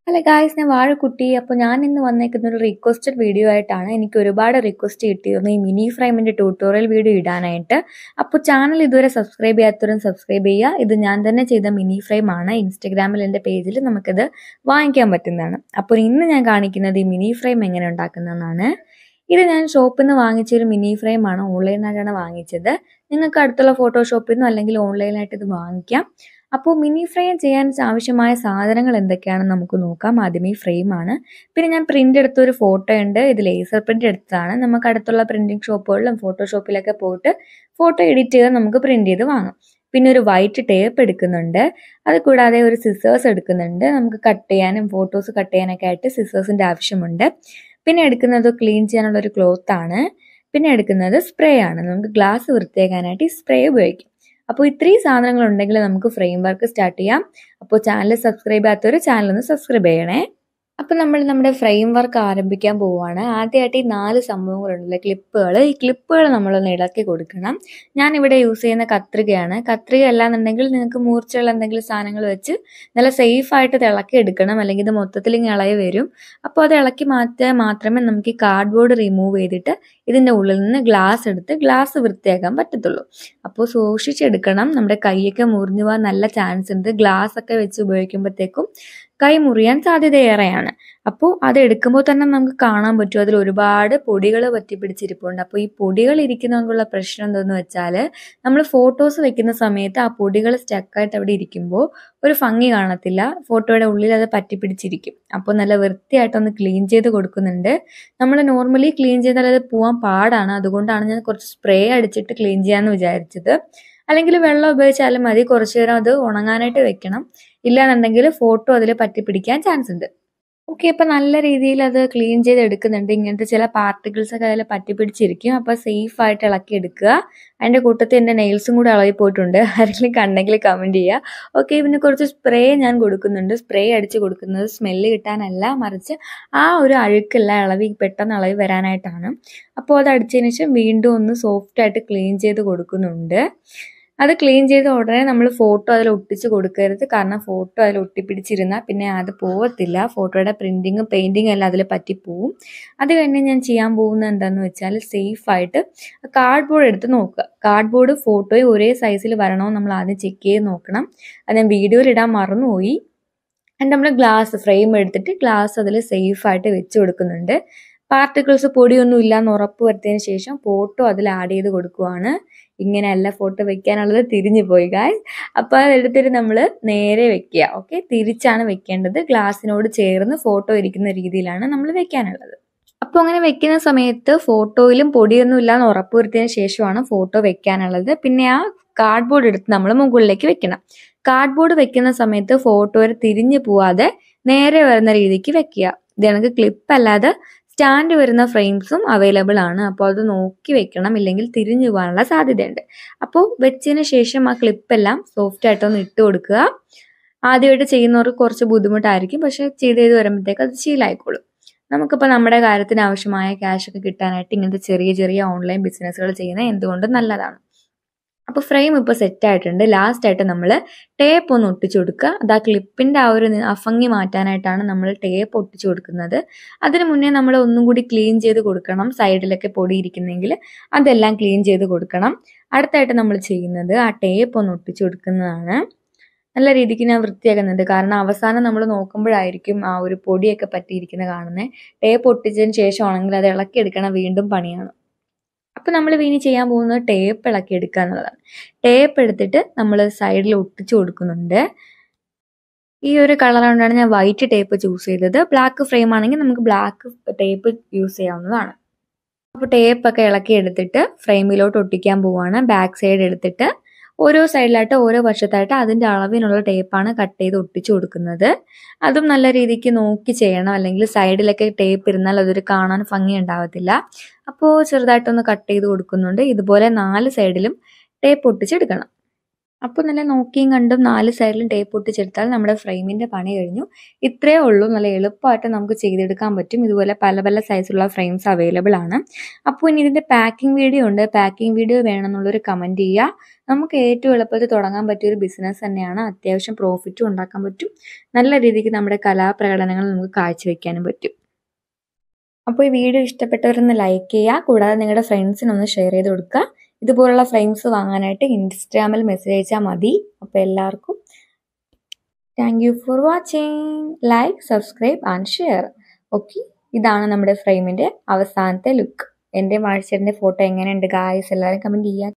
hello guys ഞാൻ വാഴക്കുട്ടി അപ്പോൾ ഞാൻ ഇന്ന് വന്നേക്കുന്ന ഒരു റിക്വസ്റ്റഡ് വീഡിയോ ആയിട്ടാണ് എനിക്ക് ഒരുപാട് റിക്വസ്റ്റ് കിട്ടിയിരുന്നു ഈ മിനി ഫ്രെയിമിൻ്റെ ട്യൂട്ടോറിയൽ വീഡിയോ ഇടാനായിട്ട് അപ്പോൾ ചാനൽ ഇതുവരെ സബ്സ്ക്രൈബ് ചെയ്യാത്തവരും സബ്സ്ക്രൈബ് ചെയ്യുക ഇത് ഞാൻ തന്നെ ചെയ്ത മിനി ഫ്രെയിം ആണ് ഇൻസ്റ്റഗ്രാമിൽ എൻ്റെ പേജിൽ നമുക്കിത് വാങ്ങിക്കാൻ പറ്റുന്നതാണ് അപ്പോൾ ഇന്ന് ഞാൻ കാണിക്കുന്നത് ഈ മിനി ഫ്രെയിം എങ്ങനെ ഉണ്ടാക്കുന്നതെന്നാണ് ഇത് ഞാൻ ഷോപ്പിൽ നിന്ന് വാങ്ങിച്ചൊരു മിനി ഫ്രെയിം ആണ് ഓൺലൈനായിട്ടാണ് വാങ്ങിച്ചത് നിങ്ങൾക്ക് അടുത്തുള്ള ഫോട്ടോഷോപ്പിൽ നിന്നോ അല്ലെങ്കിൽ ഓൺലൈനായിട്ട് ഇത് വാങ്ങിക്കാം അപ്പോൾ മിനി ഫ്രെയിം ചെയ്യാൻ ആവശ്യമായ സാധനങ്ങൾ എന്തൊക്കെയാണെന്ന് നമുക്ക് നോക്കാം ആദ്യം ഈ ഫ്രെയിമാണ് പിന്നെ ഞാൻ പ്രിൻ്റ് എടുത്ത ഒരു ഫോട്ടോ ഉണ്ട് ഇത് ലേസർ പ്രിൻ്റ് എടുത്തതാണ് നമുക്ക് അടുത്തുള്ള പ്രിൻറ്റിംഗ് ഷോപ്പുകളിലും ഫോട്ടോഷോപ്പിലൊക്കെ പോയിട്ട് ഫോട്ടോ എഡിറ്റ് ചെയ്ത് നമുക്ക് പ്രിൻ്റ് ചെയ്ത് വാങ്ങാം പിന്നെ ഒരു വൈറ്റ് ടേപ്പ് എടുക്കുന്നുണ്ട് അത് കൂടാതെ ഒരു സിസേഴ്സ് എടുക്കുന്നുണ്ട് നമുക്ക് കട്ട് ചെയ്യാനും ഫോട്ടോസ് കട്ട് ചെയ്യാനൊക്കെ ആയിട്ട് സിസേഴ്സിൻ്റെ ആവശ്യമുണ്ട് പിന്നെ എടുക്കുന്നത് ക്ലീൻ ചെയ്യാനുള്ള ഒരു ക്ലോത്ത് ആണ് പിന്നെ എടുക്കുന്നത് സ്പ്രേ ആണ് നമുക്ക് ഗ്ലാസ് വൃത്തിയാക്കാനായിട്ട് ഈ സ്പ്രേ ഉപയോഗിക്കും അപ്പോൾ ഇത്രയും സാധനങ്ങൾ ഉണ്ടെങ്കിൽ നമുക്ക് ഫ്രെയിം വർക്ക് സ്റ്റാർട്ട് ചെയ്യാം അപ്പോൾ ചാനൽ സബ്സ്ക്രൈബ് ചെയ്യാത്തവർ ചാനൽ ഒന്ന് സബ്സ്ക്രൈബ് ചെയ്യണേ അപ്പോൾ നമ്മൾ നമ്മുടെ ഫ്രെയിം വർക്ക് ആരംഭിക്കാൻ പോവുകയാണ് ആദ്യമായിട്ട് ഈ നാല് സംഭവങ്ങളുണ്ടല്ലോ ക്ലിപ്പുകൾ ഈ ക്ലിപ്പുകൾ നമ്മളൊന്ന് ഇളക്കി കൊടുക്കണം ഞാൻ ഇവിടെ യൂസ് ചെയ്യുന്ന കത്രികയാണ് കത്രിക അല്ലാന്നുണ്ടെങ്കിൽ നിങ്ങൾക്ക് മൂർച്ചയുള്ള എന്തെങ്കിലും സാധനങ്ങൾ വെച്ച് നല്ല സേഫ് ആയിട്ട് ഇത് ഇളക്കി എടുക്കണം അല്ലെങ്കിൽ ഇത് മൊത്തത്തിൽ ഇങ്ങനെ ഇളകി വരും അപ്പോൾ അത് ഇളക്കി മാറ്റിയാൽ മാത്രമേ നമുക്ക് ഈ കാർഡ്ബോർഡ് റിമൂവ് ചെയ്തിട്ട് ഇതിൻ്റെ ഉള്ളിൽ നിന്ന് ഗ്ലാസ് എടുത്ത് ഗ്ലാസ് വൃത്തിയാക്കാൻ പറ്റത്തുള്ളൂ അപ്പോൾ സൂക്ഷിച്ചെടുക്കണം നമ്മുടെ കൈയൊക്കെ മുറിഞ്ഞു പോകാൻ നല്ല ചാൻസ് ഉണ്ട് ഗ്ലാസ് ഒക്കെ വെച്ച് ഉപയോഗിക്കുമ്പോഴത്തേക്കും കൈ മുറിയാൻ സാധ്യതയേറെയാണ് അപ്പോൾ അത് എടുക്കുമ്പോൾ തന്നെ നമുക്ക് കാണാൻ പറ്റും അതിൽ ഒരുപാട് പൊടികൾ പറ്റി പിടിച്ചിരിപ്പുണ്ട് അപ്പോൾ ഈ പൊടികൾ ഇരിക്കുന്നതുകൊണ്ടുള്ള പ്രശ്നം എന്താണെന്ന് വെച്ചാൽ നമ്മൾ ഫോട്ടോസ് വെക്കുന്ന സമയത്ത് ആ പൊടികൾ സ്റ്റക്കായിട്ട് അവിടെ ഇരിക്കുമ്പോൾ ഒരു ഭംഗി കാണത്തില്ല ഫോട്ടോയുടെ ഉള്ളിൽ അത് പറ്റി പിടിച്ചിരിക്കും അപ്പോൾ നല്ല വൃത്തിയായിട്ടൊന്ന് ക്ലീൻ ചെയ്ത് കൊടുക്കുന്നുണ്ട് നമ്മൾ നോർമലി ക്ലീൻ ചെയ്താൽ അത് പോകാൻ പാടാണ് അതുകൊണ്ടാണ് ഞാൻ കുറച്ച് സ്പ്രേ അടിച്ചിട്ട് ക്ലീൻ ചെയ്യാമെന്ന് വിചാരിച്ചത് അല്ലെങ്കിൽ വെള്ളം ഉപയോഗിച്ചാലും മതി കുറച്ചു നേരം അത് ഉണങ്ങാനായിട്ട് വെക്കണം ഇല്ലാന്നുണ്ടെങ്കിൽ ഫോട്ടോ അതിൽ പറ്റി പിടിക്കാൻ ചാൻസ് ഉണ്ട് ഓക്കെ അപ്പം നല്ല രീതിയിൽ അത് ക്ലീൻ ചെയ്ത് എടുക്കുന്നുണ്ട് ഇങ്ങനത്തെ ചില പാർട്ടിക്കിൾസ് ഒക്കെ അതിൽ പറ്റി പിടിച്ചിരിക്കും അപ്പോൾ സേഫ് ആയിട്ട് ഇളക്കി എടുക്കുക അതിൻ്റെ കൂട്ടത്തിൽ എൻ്റെ നെയിൽസും കൂടെ ഇളകി പോയിട്ടുണ്ട് ആരെങ്കിലും കണ്ടെങ്കിൽ കമൻറ്റ് ചെയ്യുക ഓക്കെ പിന്നെ കുറച്ച് സ്പ്രേ ഞാൻ കൊടുക്കുന്നുണ്ട് സ്പ്രേ അടിച്ച് കൊടുക്കുന്നത് സ്മെല്ല് കിട്ടാനല്ല മറിച്ച് ആ ഒരു അഴുക്കല്ല ഇളവി പെട്ടെന്ന് ഇളവി വരാനായിട്ടാണ് അപ്പോൾ അത് അടിച്ചതിന് ശേഷം വീണ്ടും ഒന്ന് സോഫ്റ്റായിട്ട് ക്ലീൻ ചെയ്ത് കൊടുക്കുന്നുണ്ട് അത് ക്ലീൻ ചെയ്ത ഉടനെ നമ്മൾ ഫോട്ടോ അതിൽ ഒട്ടിച്ച് കൊടുക്കരുത് കാരണം ഫോട്ടോ അതിൽ ഒട്ടിപ്പിടിച്ചിരുന്നാൽ പിന്നെ അത് പോകത്തില്ല ഫോട്ടോയുടെ പ്രിൻറ്റിങ്ങും പെയിൻറ്റിങ്ങും എല്ലാം അതിൽ പറ്റിപ്പോവും അത് കഴിഞ്ഞ് ഞാൻ ചെയ്യാൻ പോകുന്നത് എന്താണെന്ന് വെച്ചാൽ സേഫായിട്ട് കാർഡ്ബോർഡ് എടുത്ത് നോക്കുക കാർഡ്ബോർഡ് ഫോട്ടോയും ഒരേ സൈസിൽ വരണോ നമ്മൾ ആദ്യം ചെക്ക് ചെയ്ത് നോക്കണം അത് ഞാൻ വീഡിയോയിൽ ഇടാൻ മറന്നുപോയി എന്നിട്ട് നമ്മൾ ഗ്ലാസ് ഫ്രെയിം എടുത്തിട്ട് ഗ്ലാസ് അതിൽ സേഫായിട്ട് വെച്ച് കൊടുക്കുന്നുണ്ട് പാർട്ടിക്കിൾസ് പൊടിയൊന്നും ഇല്ലാന്ന് ഉറപ്പ് വരുത്തിയതിന് ശേഷം ഫോട്ടോ അതിൽ ആഡ് ചെയ്ത് കൊടുക്കുവാണ് ഇങ്ങനെയല്ല ഫോട്ടോ വെക്കാനുള്ളത് തിരിഞ്ഞു പോയി ഗായ്സ് അപ്പോൾ അത് എടുത്തിട്ട് നമ്മൾ നേരെ വെക്കുക ഓക്കെ തിരിച്ചാണ് വെക്കേണ്ടത് ഗ്ലാസ്സിനോട് ചേർന്ന് ഫോട്ടോ ഇരിക്കുന്ന രീതിയിലാണ് നമ്മൾ വെക്കാനുള്ളത് അപ്പോൾ അങ്ങനെ വെക്കുന്ന സമയത്ത് ഫോട്ടോയിലും പൊടിയൊന്നും ഇല്ലാന്ന് ഉറപ്പ് വരുത്തിയതിന് ശേഷമാണ് ഫോട്ടോ വെക്കാനുള്ളത് പിന്നെ ആ കാർഡ്ബോർഡ് എടുത്ത് നമ്മൾ മുകളിലേക്ക് വെക്കണം കാർഡ്ബോർഡ് വെക്കുന്ന സമയത്ത് ഫോട്ടോയിൽ തിരിഞ്ഞു പോവാതെ നേരെ വരുന്ന രീതിക്ക് വെക്കുക ഇത് കണക്ക് ക്ലിപ്പ് അല്ലാതെ സ്റ്റാൻഡ് വരുന്ന ഫ്രെയിംസും അവൈലബിൾ ആണ് അപ്പോൾ അത് നോക്കി വെക്കണം ഇല്ലെങ്കിൽ തിരിഞ്ഞു പോകാനുള്ള സാധ്യതയുണ്ട് അപ്പോൾ വെച്ചതിന് ശേഷം ആ ക്ലിപ്പെല്ലാം സോഫ്റ്റ് ആയിട്ടൊന്ന് ഇട്ട് കൊടുക്കുക ആദ്യമായിട്ട് ചെയ്യുന്നവർക്ക് കുറച്ച് ബുദ്ധിമുട്ടായിരിക്കും പക്ഷെ ചെയ്ത് ചെയ്ത് വരുമ്പോഴത്തേക്ക് അത് ശീലമായിക്കോളും നമുക്കിപ്പോൾ നമ്മുടെ കാര്യത്തിന് ആവശ്യമായ ക്യാഷ് ഒക്കെ കിട്ടാനായിട്ട് ഇങ്ങനത്തെ ചെറിയ ചെറിയ ഓൺലൈൻ ബിസിനസ്സുകൾ ചെയ്യുന്നത് എന്തുകൊണ്ടും നല്ലതാണ് അപ്പോൾ ഫ്രെയിം ഇപ്പോൾ സെറ്റ് ആയിട്ടുണ്ട് ലാസ്റ്റ് ആയിട്ട് നമ്മൾ ടേപ്പ് ഒന്ന് ഒട്ടിച്ചു കൊടുക്കുക അത് ആ ക്ലിപ്പിൻ്റെ ആ ഒരു അഫങ്ങി മാറ്റാനായിട്ടാണ് നമ്മൾ ടേപ്പ് ഒട്ടിച്ചു കൊടുക്കുന്നത് അതിന് മുന്നേ നമ്മൾ ഒന്നും കൂടി ക്ലീൻ ചെയ്ത് കൊടുക്കണം സൈഡിലൊക്കെ പൊടി ഇരിക്കുന്നെങ്കിൽ അതെല്ലാം ക്ലീൻ ചെയ്ത് കൊടുക്കണം അടുത്തായിട്ട് നമ്മൾ ചെയ്യുന്നത് ആ ടേപ്പ് ഒന്ന് ഒട്ടിച്ചു കൊടുക്കുന്നതാണ് നല്ല രീതിക്ക് ഞാൻ വൃത്തിയാക്കുന്നുണ്ട് കാരണം അവസാനം നമ്മൾ നോക്കുമ്പോഴായിരിക്കും ആ ഒരു പൊടിയൊക്കെ പറ്റിയിരിക്കുന്നത് കാണുന്നത് ടേപ്പ് ഒട്ടിച്ചതിന് ശേഷമാണെങ്കിൽ അത് ഇളക്കിയെടുക്കണം വീണ്ടും പണിയാണ് അപ്പോൾ നമ്മൾ ഇനി ചെയ്യാൻ പോകുന്നത് ടേപ്പ് ഇളക്കി എടുക്കുക എന്നുള്ളതാണ് ടേപ്പ് എടുത്തിട്ട് നമ്മൾ സൈഡിൽ ഒട്ടിച്ചു കൊടുക്കുന്നുണ്ട് ഈ ഒരു കളർ കൊണ്ടാണ് ഞാൻ വൈറ്റ് ടേപ്പ് ചൂസ് ചെയ്തത് ബ്ലാക്ക് ഫ്രെയിം ആണെങ്കിൽ നമുക്ക് ബ്ലാക്ക് ടേപ്പ് യൂസ് ചെയ്യാവുന്നതാണ് അപ്പോൾ ടേപ്പൊക്കെ ഇളക്കി എടുത്തിട്ട് ഫ്രെയിമിലോട്ട് ഒട്ടിക്കാൻ പോവാണ് ബാക്ക് സൈഡ് എടുത്തിട്ട് ഓരോ സൈഡിലായിട്ട് ഓരോ വശത്തായിട്ട് അതിൻ്റെ അളവിനുള്ള ടേപ്പാണ് കട്ട് ചെയ്ത് ഒട്ടിച്ചു കൊടുക്കുന്നത് അതും നല്ല രീതിക്ക് നോക്കി ചെയ്യണം അല്ലെങ്കിൽ സൈഡിലൊക്കെ ടേപ്പ് ഇരുന്നാൽ അതൊരു കാണാൻ ഭംഗി ഉണ്ടാവത്തില്ല അപ്പോൾ ചെറുതായിട്ടൊന്ന് കട്ട് ചെയ്ത് കൊടുക്കുന്നുണ്ട് ഇതുപോലെ നാല് സൈഡിലും ടേപ്പ് ഒട്ടിച്ചെടുക്കണം അപ്പോൾ നല്ല നോക്കിയും കണ്ടും നാല് സൈഡിലും ടേപ്പ് ഒട്ടിച്ചെടുത്താൽ നമ്മുടെ ഫ്രെയിമിൻ്റെ പണി കഴിഞ്ഞു ഇത്രയേ ഉള്ളൂ നല്ല എളുപ്പമായിട്ട് നമുക്ക് ചെയ്തെടുക്കാൻ പറ്റും ഇതുപോലെ പല പല സൈസിലുള്ള ഫ്രെയിംസ് അവൈലബിൾ ആണ് അപ്പോൾ ഇനി ഇതിൻ്റെ പാക്കിംഗ് വീഡിയോ ഉണ്ട് പാക്കിംഗ് വീഡിയോ വേണമെന്നുള്ളൊരു കമൻറ്റ് ചെയ്യുക നമുക്ക് ഏറ്റവും എളുപ്പത്തിൽ തുടങ്ങാൻ പറ്റിയ ഒരു ബിസിനസ് തന്നെയാണ് അത്യാവശ്യം പ്രോഫിറ്റും ഉണ്ടാക്കാൻ പറ്റും നല്ല രീതിക്ക് നമ്മുടെ കലാപ്രകടനങ്ങൾ നമുക്ക് കാഴ്ചവെക്കാനും പറ്റും അപ്പോൾ ഈ വീഡിയോ ഇഷ്ടപ്പെട്ടവരൊന്ന് ലൈക്ക് ചെയ്യുക കൂടാതെ നിങ്ങളുടെ ഫ്രണ്ട്സിനൊന്ന് ഷെയർ ചെയ്ത് കൊടുക്കുക ഇതുപോലുള്ള ഫ്രെയിംസ് വാങ്ങാനായിട്ട് ഇൻസ്റ്റാഗ്രാമിൽ മെസ്സേജ് അയച്ചാൽ മതി അപ്പോൾ എല്ലാവർക്കും thank you for watching like subscribe and share okay ഇതാണ് നമ്മുടെ ഫ്രെയിമിൻ്റെ അവസാനത്തെ ലുക്ക് എൻ്റെ വാഴ്ചയുടെ ഫോട്ടോ എങ്ങനെയുണ്ട് ഗായ്സ് എല്ലാവരും കമൻറ്റ് ചെയ്യുക